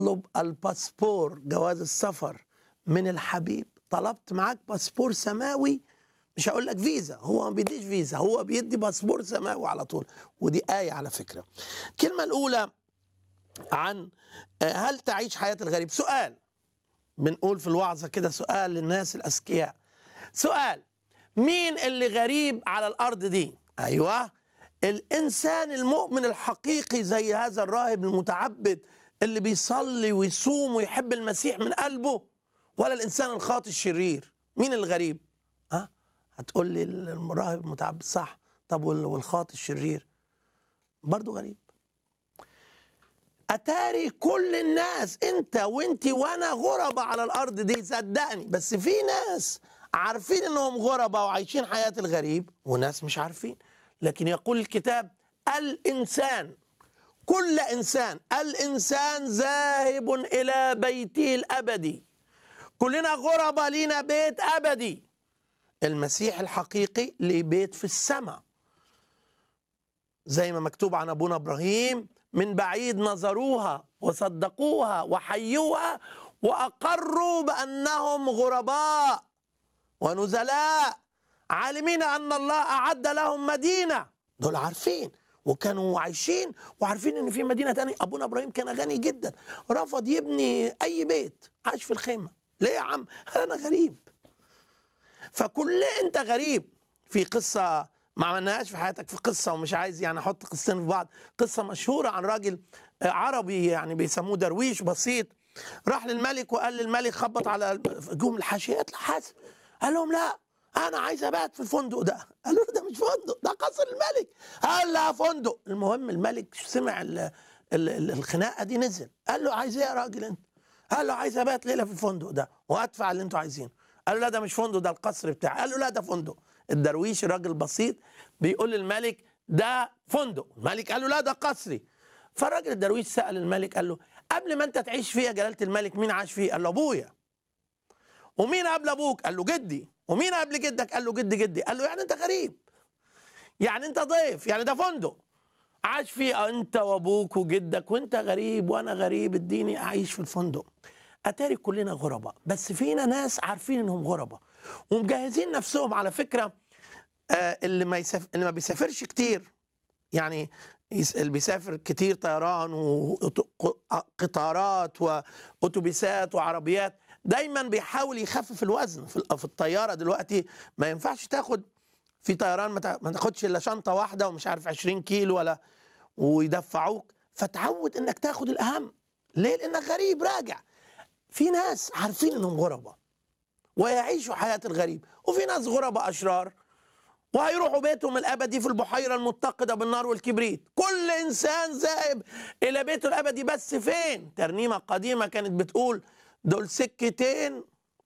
اطلب الباسبور جواز السفر من الحبيب طلبت معاك باسبور سماوي مش هقول لك فيزا هو ما بيديش فيزا هو بيدي باسبور سماوي على طول ودي آية على فكرة الكلمة الأولى عن آه، هل تعيش حياة الغريب سؤال بنقول في الوعظة كده سؤال للناس الأذكياء سؤال مين اللي غريب على الأرض دي أيوة الإنسان المؤمن الحقيقي زي هذا الراهب المتعبد اللي بيصلي ويصوم ويحب المسيح من قلبه ولا الإنسان الخاطئ الشرير مين الغريب ها هتقول لي الراهب المتعبد صح طب وال- والخاطئ الشرير برضه غريب اتاري كل الناس انت وانت وانا غربة على الارض دي صدقني بس في ناس عارفين انهم غربة وعايشين حياة الغريب وناس مش عارفين لكن يقول الكتاب الانسان كل انسان الانسان ذاهب الى بيته الابدي كلنا غربة لينا بيت ابدي المسيح الحقيقي ليه بيت في السماء زي ما مكتوب عن ابونا ابراهيم من بعيد نظروها وصدقوها وحيوها واقروا بانهم غرباء ونزلاء عالمين ان الله اعد لهم مدينه دول عارفين وكانوا عايشين وعارفين ان في مدينه تانية ابونا ابراهيم كان غني جدا رفض يبني اي بيت عايش في الخيمه ليه يا عم انا غريب فكل انت غريب في قصه ما عملناهاش في حياتك في قصه ومش عايز يعني احط قصتين في بعض قصه مشهوره عن راجل آه، عربي يعني بيسموه درويش بسيط راح للملك وقال للملك خبط على جم الحاشيات الحاسب قال لهم لا انا عايز ابات في الفندق ده قالوا له ده مش فندق ده قصر الملك قال لا فندق المهم الملك سمع ال ال ال الخناقه دي نزل قال له عايز ايه يا راجل انت قال له عايز ابات ليله في الفندق ده وادفع اللي انتوا عايزينه قال له لا ده مش فندق ده القصر بتاعي قال له لا ده فندق الدرويش راجل بسيط بيقول للملك ده فندق الملك قال له لا ده قصري فالراجل الدرويش سأل الملك قال له قبل ما انت تعيش فيه يا جلالة الملك مين عاش فيه قال له ابويا ومين قبل ابوك قال له جدي ومين قبل جدك قال له جدي جدي قال له يعني انت غريب يعني انت ضيف يعني ده فندق عاش فيه انت وابوك وجدك وانت غريب وانا غريب اديني اعيش في الفندق اتاري كلنا غرباء بس فينا ناس عارفين انهم غرباء ومجهزين نفسهم على فكره آه، اللي ما يسافر اللي ما بيسافرش كتير يعني يس- اللي بيسافر كتير طيران وقطارات واتوبيسات وعربيات دايما بيحاول يخفف الوزن في ال- في الطياره دلوقتي ما ينفعش تاخد في طيران ما تا- ما تاخدش الا شنطه واحده ومش عارف 20 كيلو ولا ويدفعوك فتعود انك تاخد الاهم ليه لانك غريب راجع في ناس عارفين انهم غرباء ويعيشوا حياه الغريب وفي ناس غرباء اشرار وهيروحوا بيتهم الابدي في البحيره المتقده بالنار والكبريت كل انسان ذاهب الى بيته الابدي بس فين ترنيمه قديمه كانت بتقول دول سكتين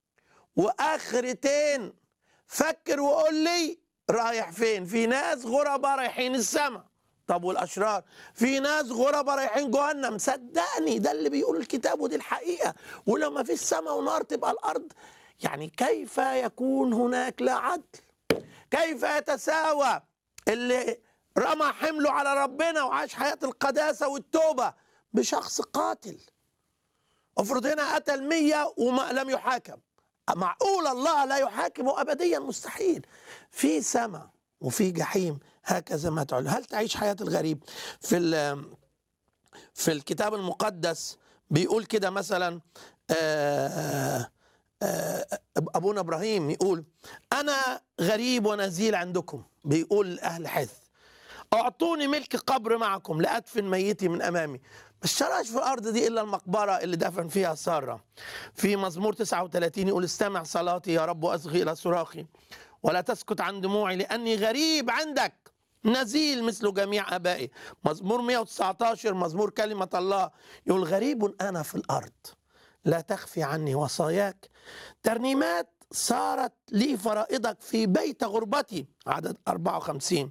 واخرتين فكر وقول لي رايح فين في ناس غرباء رايحين السماء طب والاشرار في ناس غرباء رايحين جهنم صدقني ده اللي بيقول الكتاب ودي الحقيقه ولو ما فيش سماء ونار تبقى الارض يعني كيف يكون هناك لا عدل كيف يتساوى اللي رمى حمله على ربنا وعاش حياة القداسة والتوبة بشخص قاتل افرض هنا قتل مية وما لم يحاكم معقول الله لا يحاكمه أبديا مستحيل في سماء وفي جحيم هكذا ما تعلم هل تعيش حياة الغريب في ال- في الكتاب المقدس بيقول كده مثلا آه آه، ابونا ابراهيم يقول انا غريب ونزيل عندكم بيقول اهل حث اعطوني ملك قبر معكم لادفن ميتي من امامي ما اشتراش في الارض دي الا المقبره اللي دفن فيها ساره في مزمور 39 يقول استمع صلاتي يا رب واصغي الى صراخي ولا تسكت عن دموعي لاني غريب عندك نزيل مثل جميع ابائي مزمور 119 مزمور كلمه الله يقول غريب انا في الارض لا تخفي عني وصاياك ترنيمات صارت لي فرائضك في بيت غربتي عدد 54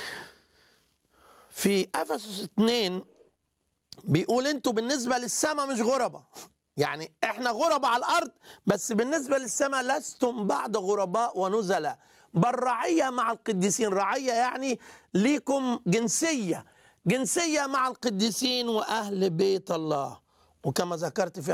في افسس 2 بيقول انتوا بالنسبه للسماء مش غرباء يعني احنا غرباء على الارض بس بالنسبه للسماء لستم بعد غرباء ونزلاء بل رعيه مع القديسين رعيه يعني ليكم جنسيه جنسيه مع القديسين واهل بيت الله وكما ذكرت في